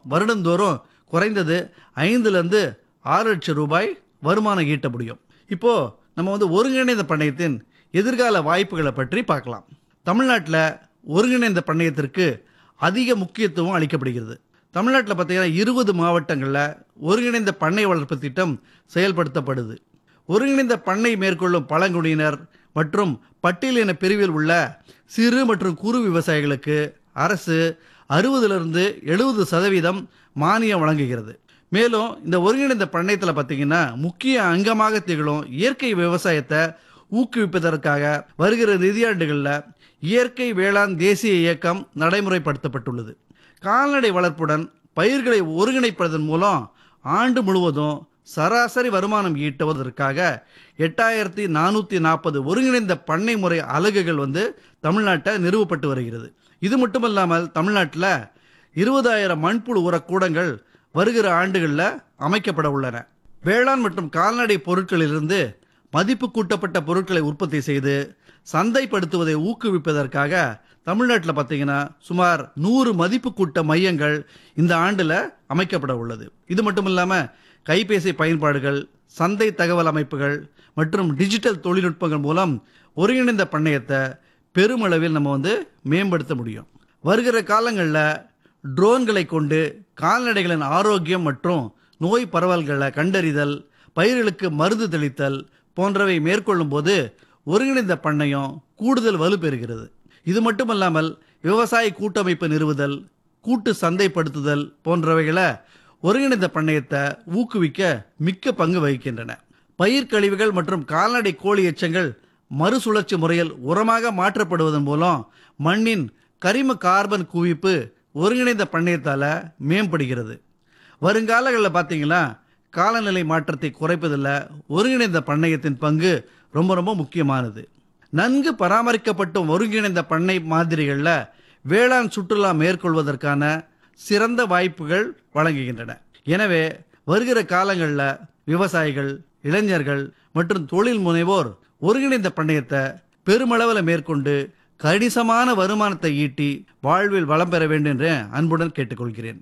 வருடந்தோறும் குறைந்தது ஐந்துலேருந்து ஆறு லட்சம் ரூபாய் வருமானம் ஈட்ட முடியும் இப்போ நம்ம வந்து ஒருங்கிணைந்த பண்ணையத்தின் எதிர்கால வாய்ப்புகளை பற்றி பார்க்கலாம் தமிழ்நாட்டில் ஒருங்கிணைந்த பண்ணையத்திற்கு அதிக முக்கியத்துவம் அளிக்கப்படுகிறது தமிழ்நாட்டில் பார்த்தீங்கன்னா இருபது மாவட்டங்களில் ஒருங்கிணைந்த பண்ணை வளர்ப்பு திட்டம் செயல்படுத்தப்படுது ஒருங்கிணைந்த பண்ணை மேற்கொள்ளும் பழங்குடியினர் மற்றும் பட்டியலின பிரிவில் உள்ள சிறு மற்றும் குறு விவசாயிகளுக்கு அரசு அறுபதுலேருந்து எழுபது சதவீதம் மானியம் வழங்குகிறது மேலும் இந்த ஒருங்கிணைந்த பண்ணையத்தில் பார்த்தீங்கன்னா முக்கிய அங்கமாக திகழும் இயற்கை விவசாயத்தை ஊக்குவிப்பதற்காக வருகிற நிதியாண்டுகளில் இயற்கை வேளாண் தேசிய இயக்கம் நடைமுறைப்படுத்தப்பட்டுள்ளது கால்நடை வளர்ப்புடன் பயிர்களை ஒருங்கிணைப்பதன் மூலம் ஆண்டு முழுவதும் சராசரி வருமானம் ஈட்டுவதற்காக எட்டாயிரத்தி நானூற்றி நாற்பது ஒருங்கிணைந்த பண்ணை முறை அலகுகள் வந்து தமிழ்நாட்டை நிறுவப்பட்டு வருகிறது இது மட்டுமல்லாமல் தமிழ்நாட்டில் இருபதாயிரம் மண்புழு உரக்கூடங்கள் வருகிற ஆண்டுகளில் அமைக்கப்பட உள்ளன வேளாண் மற்றும் கால்நடை பொருட்களிலிருந்து மதிப்பு கூட்டப்பட்ட பொருட்களை உற்பத்தி செய்து சந்தைப்படுத்துவதை ஊக்குவிப்பதற்காக தமிழ்நாட்டில் பார்த்தீங்கன்னா சுமார் நூறு மதிப்பு கூட்ட மையங்கள் இந்த ஆண்டில் அமைக்கப்பட உள்ளது இது மட்டும் இல்லாமல் கைபேசி பயன்பாடுகள் சந்தை தகவல் அமைப்புகள் மற்றும் டிஜிட்டல் தொழில்நுட்பங்கள் மூலம் ஒருங்கிணைந்த பண்ணையத்தை பெருமளவில் நம்ம வந்து மேம்படுத்த முடியும் வருகிற காலங்களில் ட்ரோன்களை கொண்டு கால்நடைகளின் ஆரோக்கியம் மற்றும் நோய் பரவல்களை கண்டறிதல் பயிர்களுக்கு மருந்து தெளித்தல் போன்றவை மேற்கொள்ளும் போது ஒருங்கிணைந்த பண்ணையம் கூடுதல் வலுப்பெறுகிறது இது மட்டுமல்லாமல் விவசாய கூட்டமைப்பு நிறுவுதல் கூட்டு சந்தைப்படுத்துதல் போன்றவைகளை ஒருங்கிணைந்த பண்ணையத்தை ஊக்குவிக்க மிக்க பங்கு வகிக்கின்றன பயிர் கழிவுகள் மற்றும் கால்நடை கோழி எச்சங்கள் மறுசுழற்சி முறையில் உரமாக மாற்றப்படுவதன் மூலம் மண்ணின் கரிம கார்பன் குவிப்பு ஒருங்கிணைந்த பண்ணையத்தால் மேம்படுகிறது வருங்காலங்களில் பார்த்தீங்கன்னா காலநிலை மாற்றத்தை குறைப்பதில் ஒருங்கிணைந்த பண்ணையத்தின் பங்கு ரொம்ப ரொம்ப முக்கியமானது நன்கு பராமரிக்கப்பட்ட ஒருங்கிணைந்த பண்ணை மாதிரிகளில் வேளாண் சுற்றுலா மேற்கொள்வதற்கான சிறந்த வாய்ப்புகள் வழங்குகின்றன எனவே வருகிற காலங்களில் விவசாயிகள் இளைஞர்கள் மற்றும் தொழில் முனைவோர் ஒருங்கிணைந்த பண்ணையத்தை பெருமளவில் மேற்கொண்டு கணிசமான வருமானத்தை ஈட்டி வாழ்வில் வளம் பெற வேண்டும் என்று அன்புடன் கேட்டுக்கொள்கிறேன்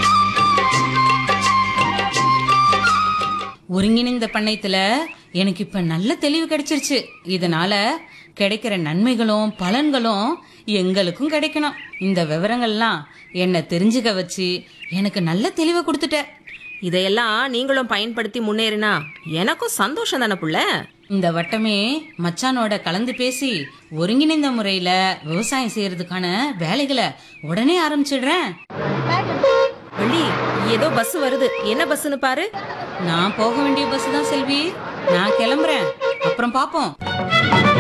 ஒருங்கிணைந்த பண்ணையத்துல எனக்கு இப்ப நல்ல தெளிவு கிடைச்சிருச்சு இதனால கிடைக்கிற நன்மைகளும் பலன்களும் எங்களுக்கும் கிடைக்கணும் இந்த விவரங்கள்லாம் என்ன தெரிஞ்சுக்க வச்சு எனக்கு நல்ல தெளிவை கொடுத்துட்ட இதையெல்லாம் நீங்களும் பயன்படுத்தி முன்னேறினா எனக்கும் சந்தோஷம் தானே புள்ள இந்த வட்டமே மச்சானோட கலந்து பேசி ஒருங்கிணைந்த முறையில விவசாயம் செய்யறதுக்கான வேலைகளை உடனே ஆரம்பிச்சிடுறேன் வள்ளி ஏதோ பஸ் வருது என்ன பஸ்ஸுன்னு பாரு நான் போக வேண்டிய பஸ் தான் செல்வி நான் கிளம்புறேன் அப்புறம் பாப்போம்